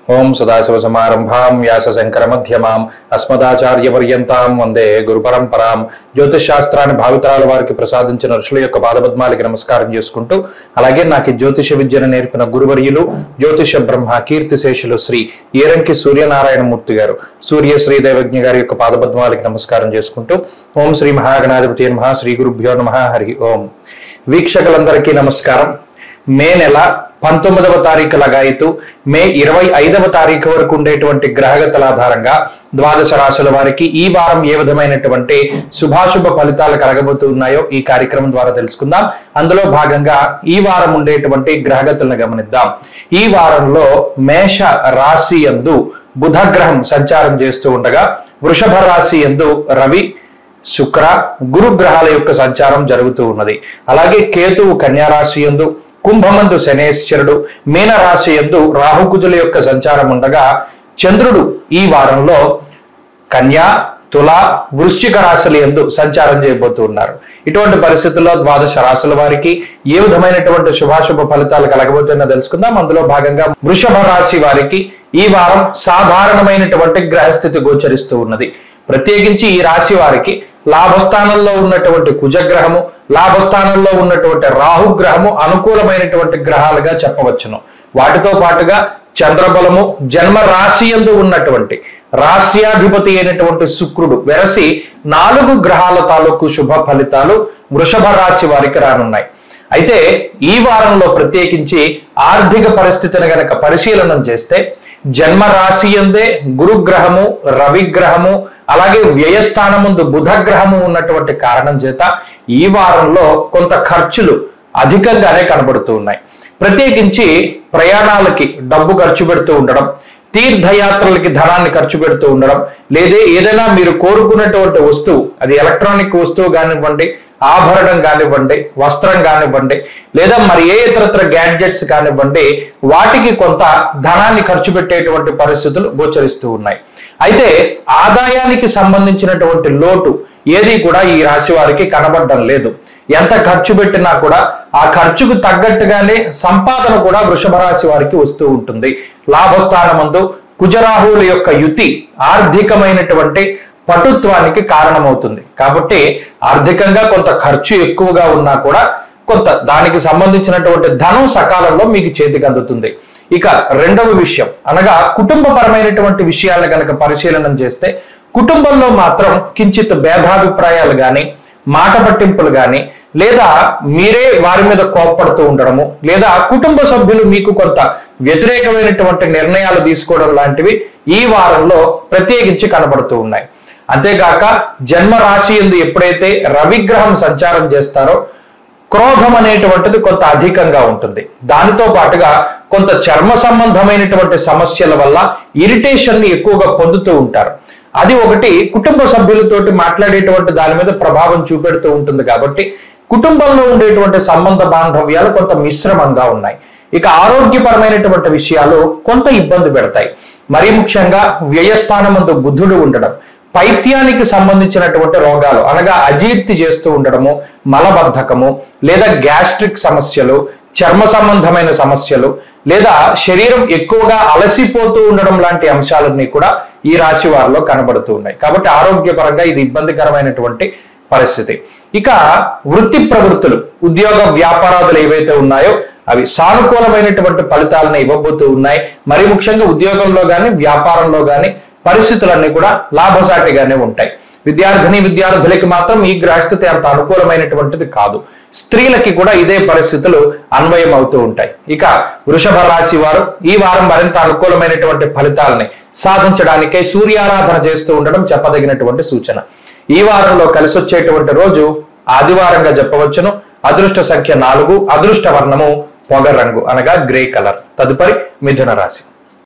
ఓం సదాశివసమారంభాం వ్యాస శంకర మధ్యమాం అస్మదాచార్య పర్యంతాం వందే గురు పరంపరాం జ్యోతిష్ శాస్త్రాన్ని భావితరాల వారికి ప్రసాదించిన ఋషుల యొక్క పాదపద్మాలకి నమస్కారం చేసుకుంటూ అలాగే నాకు ఈ జ్యోతిష విద్యను నేర్పిన గురువర్యులు జ్యోతిష బ్రహ్మ కీర్తి శేషులు శ్రీ ఏరంకి సూర్యనారాయణమూర్తి గారు సూర్య శ్రీ దైవజ్ఞ గారి యొక్క పాదపద్మాలకి నమస్కారం చేసుకుంటూ ఓం శ్రీ మహాగణాధిపతి నమ శ్రీ గురుభ్యో నమ హరి ఓం వీక్షకులందరికీ నమస్కారం మే నెల పంతొమ్మిదవ తారీఖు లగాయతు మే ఇరవై ఐదవ తారీఖు వరకు ఉండేటువంటి గ్రహగతుల ఆధారంగా ద్వాదశ రాశుల వారికి ఈ వారం ఏ విధమైనటువంటి శుభాశుభ ఫలితాలు కలగబోతున్నాయో ఈ కార్యక్రమం ద్వారా తెలుసుకుందాం అందులో భాగంగా ఈ వారం ఉండేటువంటి గ్రహగతులను గమనిద్దాం ఈ వారంలో మేష రాశి యందు బుధ గ్రహం సంచారం చేస్తూ ఉండగా వృషభ రాశి యందు రవి శుక్ర గురు గ్రహాల యొక్క సంచారం జరుగుతూ ఉన్నది అలాగే కేతువు కన్యా రాశి యందు కుంభమందు శనేశ్వరుడు మీన రాశి యందు రాహుకుజుల యొక్క సంచారం ఉండగా చంద్రుడు ఈ వారంలో కన్యా తుల వృశ్చిక రాశుల యందు సంచారం చేయబోతూ ఉన్నారు ఇటువంటి పరిస్థితుల్లో ద్వాదశ రాశుల వారికి ఏ విధమైనటువంటి శుభాశుభ ఫలితాలు కలగబోతున్నా తెలుసుకుందాం అందులో భాగంగా వృషభ రాశి వారికి ఈ వారం సాధారణమైనటువంటి గ్రహస్థితి గోచరిస్తూ ఉన్నది ప్రత్యేకించి ఈ రాశి వారికి లాభస్థానంలో ఉన్నటువంటి కుజగ్రహము లాభస్థానంలో ఉన్నటువంటి రాహుగ్రహము అనుకూలమైనటువంటి గ్రహాలుగా చెప్పవచ్చును వాటితో పాటుగా చంద్రబలము జన్మ రాశి యందు ఉన్నటువంటి రాశ్యాధిపతి అయినటువంటి శుక్రుడు వెరసి నాలుగు గ్రహాల తాలూకు శుభ ఫలితాలు వృషభ రాశి వారికి రానున్నాయి అయితే ఈ వారంలో ప్రత్యేకించి ఆర్థిక పరిస్థితిని గనక పరిశీలనం చేస్తే జన్మ రాశి ఎందే గురుగ్రహము రవిగ్రహము అలాగే వ్యయస్థానముందు బుధ గ్రహము ఉన్నటువంటి కారణం చేత ఈ వారంలో కొంత ఖర్చులు అధికంగానే కనబడుతూ ఉన్నాయి ప్రత్యేకించి ప్రయాణాలకి డబ్బు ఖర్చు పెడుతూ ఉండడం తీర్థయాత్రలకి ధనాన్ని ఖర్చు పెడుతూ ఉండడం లేదా ఏదైనా మీరు కోరుకున్నటువంటి వస్తువు అది ఎలక్ట్రానిక్ వస్తువు కానివ్వండి ఆభరణం కానివ్వండి వస్త్రం కానివ్వండి లేదా మరి ఏ ఇతరత్ర గ్యాడ్జెట్స్ కానివ్వండి వాటికి కొంత ధనాన్ని ఖర్చు పెట్టేటువంటి పరిస్థితులు గోచరిస్తూ ఉన్నాయి అయితే ఆదాయానికి సంబంధించినటువంటి లోటు ఏది కూడా ఈ రాశి వారికి కనబడడం లేదు ఎంత ఖర్చు పెట్టినా కూడా ఆ ఖర్చుకు తగ్గట్టుగానే సంపాదన కూడా వృషభ రాశి వారికి వస్తూ ఉంటుంది లాభస్థానమందు కుజరాహువుల యొక్క యుతి ఆర్థికమైనటువంటి పటుత్వానికి కారణమవుతుంది కాబట్టి ఆర్థికంగా కొంత ఖర్చు ఎక్కువగా ఉన్నా కూడా కొంత దానికి సంబంధించినటువంటి ధనం సకాలంలో మీకు చేతికి అందుతుంది ఇక రెండవ విషయం అనగా కుటుంబపరమైనటువంటి విషయాలను కనుక పరిశీలన చేస్తే కుటుంబంలో మాత్రం కించిత్ భేదాభిప్రాయాలు కానీ మాట పట్టింపులు కానీ లేదా మీరే వారి మీద కోప్పడుతూ ఉండడము లేదా కుటుంబ సభ్యులు మీకు కొంత వ్యతిరేకమైనటువంటి నిర్ణయాలు తీసుకోవడం లాంటివి ఈ వారంలో ప్రత్యేకించి కనబడుతూ ఉన్నాయి అంతేకాక జన్మ రాశి ఎందు ఎప్పుడైతే రవిగ్రహం సంచారం చేస్తారో క్రోధం అనేటువంటిది కొంత అధికంగా ఉంటుంది దానితో పాటుగా కొంత చర్మ సంబంధమైనటువంటి సమస్యల వల్ల ఇరిటేషన్ ని ఎక్కువగా పొందుతూ ఉంటారు అది ఒకటి కుటుంబ సభ్యులతోటి మాట్లాడేటువంటి దాని మీద ప్రభావం చూపెడుతూ ఉంటుంది కాబట్టి కుటుంబంలో ఉండేటువంటి సంబంధ బాంధవ్యాలు కొంత మిశ్రమంగా ఉన్నాయి ఇక ఆరోగ్యపరమైనటువంటి విషయాలు కొంత ఇబ్బంది పెడతాయి మరీ ముఖ్యంగా వ్యయస్థానమందు బుద్ధుడు ఉండడం పైత్యానికి సంబంధించినటువంటి రోగాలు అనగా అజీర్తి చేస్తూ ఉండడము మలబద్ధకము లేదా గ్యాస్ట్రిక్ సమస్యలు చర్మ సంబంధమైన సమస్యలు లేదా శరీరం ఎక్కువగా అలసిపోతూ ఉండడం లాంటి అంశాలన్నీ కూడా ఈ రాశి వారిలో కనబడుతూ ఉన్నాయి కాబట్టి ఆరోగ్యపరంగా ఇది ఇబ్బందికరమైనటువంటి పరిస్థితి ఇక వృత్తి ప్రవృత్తులు ఉద్యోగ వ్యాపారాదులు ఏవైతే ఉన్నాయో అవి సానుకూలమైనటువంటి ఫలితాలను ఇవ్వబోతూ ఉన్నాయి మరి ముఖ్యంగా ఉద్యోగంలో కానీ వ్యాపారంలో కానీ పరిస్థితులన్నీ కూడా లాభసాటిగానే ఉంటాయి విద్యార్థిని విద్యార్థులకి మాత్రం ఈ గ్రహస్థితి అంత అనుకూలమైనటువంటిది కాదు స్త్రీలకి కూడా ఇదే పరిస్థితులు అన్వయం అవుతూ ఉంటాయి ఇక వృషభ రాశి వారు ఈ వారం మరింత అనుకూలమైనటువంటి ఫలితాలని సాధించడానికే సూర్యారాధన చేస్తూ ఉండడం చెప్పదగినటువంటి సూచన ఈ వారంలో కలిసి వచ్చేటువంటి రోజు ఆదివారంగా చెప్పవచ్చును అదృష్ట సంఖ్య నాలుగు అదృష్ట వర్ణము పొగ రంగు అనగా గ్రే కలర్ తదుపరి మిథున రాశి